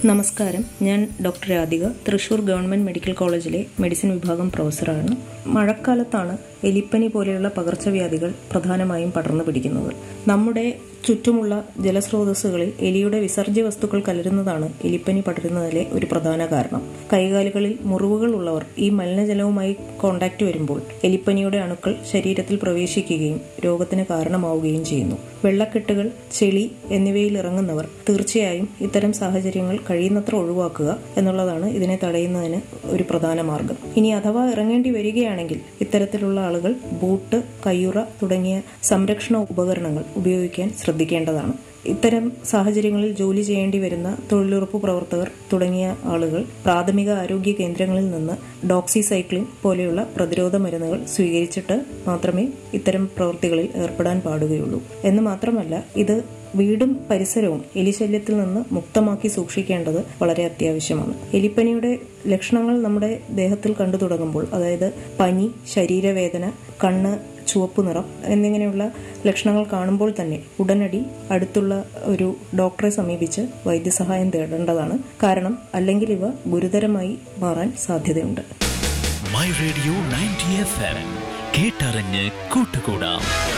നമസ്കാരം ഞാൻ doctor Radhika Thrissur government medical കോളേജിലെ മെഡിസിൻ വിഭാഗം പ്രൊഫസറാണ് മഴക്കാലത്താണ് എലിപ്പനി പോലെയുള്ള പകർച്ചവ്യാധികൾ പ്രധാനമായും പടർന്നു പിടിക്കുന്നത് നമ്മുടെ ചുറ്റുമുള്ള ജലസ്രോതസ്സുകളിൽ എലിയുടെ വിസർജ്യ വസ്തുക്കൾ കലരുന്നതാണ് എലിപ്പനി പടരുന്നതിലെ ഒരു പ്രധാന കാരണം കൈകാലുകളിൽ മുറിവുകൾ ഉള്ളവർ ഈ മലിനജലവുമായി കോണ്ടാക്ട് വരുമ്പോൾ എലിപ്പനിയുടെ അണുക്കൾ ശരീരത്തിൽ പ്രവേശിക്കുകയും രോഗത്തിന് കാരണമാവുകയും ചെയ്യുന്നു വെള്ളക്കെട്ടുകൾ ചെളി എന്നിവയിൽ ഇറങ്ങുന്നവർ തീർച്ചയായും ഇത്തരം സാഹചര്യങ്ങൾ കഴിയുന്നത്ര ഒഴിവാക്കുക എന്നുള്ളതാണ് ഇതിനെ തടയുന്നതിന് ഒരു പ്രധാന മാർഗം ഇനി അഥവാ ഇറങ്ങേണ്ടി വരികയാണെങ്കിൽ ഇത്തരത്തിലുള്ള ആളുകൾ ബൂട്ട് കയ്യുറ തുടങ്ങിയ സംരക്ഷണ ഉപകരണങ്ങൾ ഉപയോഗിക്കാൻ ശ്രദ്ധിക്കേണ്ടതാണ് ഇത്തരം സാഹചര്യങ്ങളിൽ ജോലി ചെയ്യേണ്ടി വരുന്ന തൊഴിലുറപ്പ് പ്രവർത്തകർ തുടങ്ങിയ ആളുകൾ പ്രാഥമിക ആരോഗ്യ കേന്ദ്രങ്ങളിൽ നിന്ന് ഡോക്സിസൈക്ലിൻ പോലെയുള്ള പ്രതിരോധ മരുന്നുകൾ സ്വീകരിച്ചിട്ട് മാത്രമേ ഇത്തരം പ്രവൃത്തികളിൽ ഏർപ്പെടാൻ പാടുകയുള്ളൂ എന്ന് മാത്രമല്ല ഇത് വീടും പരിസരവും എലിശല്യത്തിൽ നിന്ന് മുക്തമാക്കി സൂക്ഷിക്കേണ്ടത് വളരെ അത്യാവശ്യമാണ് എലിപ്പനിയുടെ ലക്ഷണങ്ങൾ നമ്മുടെ ദേഹത്തിൽ കണ്ടു തുടങ്ങുമ്പോൾ അതായത് പനി ശരീരവേദന കണ്ണ് ചുവപ്പ് നിറം എന്നിങ്ങനെയുള്ള ലക്ഷണങ്ങൾ കാണുമ്പോൾ തന്നെ ഉടനടി അടുത്തുള്ള ഒരു ഡോക്ടറെ സമീപിച്ച് വൈദ്യസഹായം തേടേണ്ടതാണ് കാരണം അല്ലെങ്കിൽ ഇവ ഗുരുതരമായി മാറാൻ സാധ്യതയുണ്ട് my radio ninety F M കേട്ടറിഞ്ഞ് കൂട്ടുകൂടാം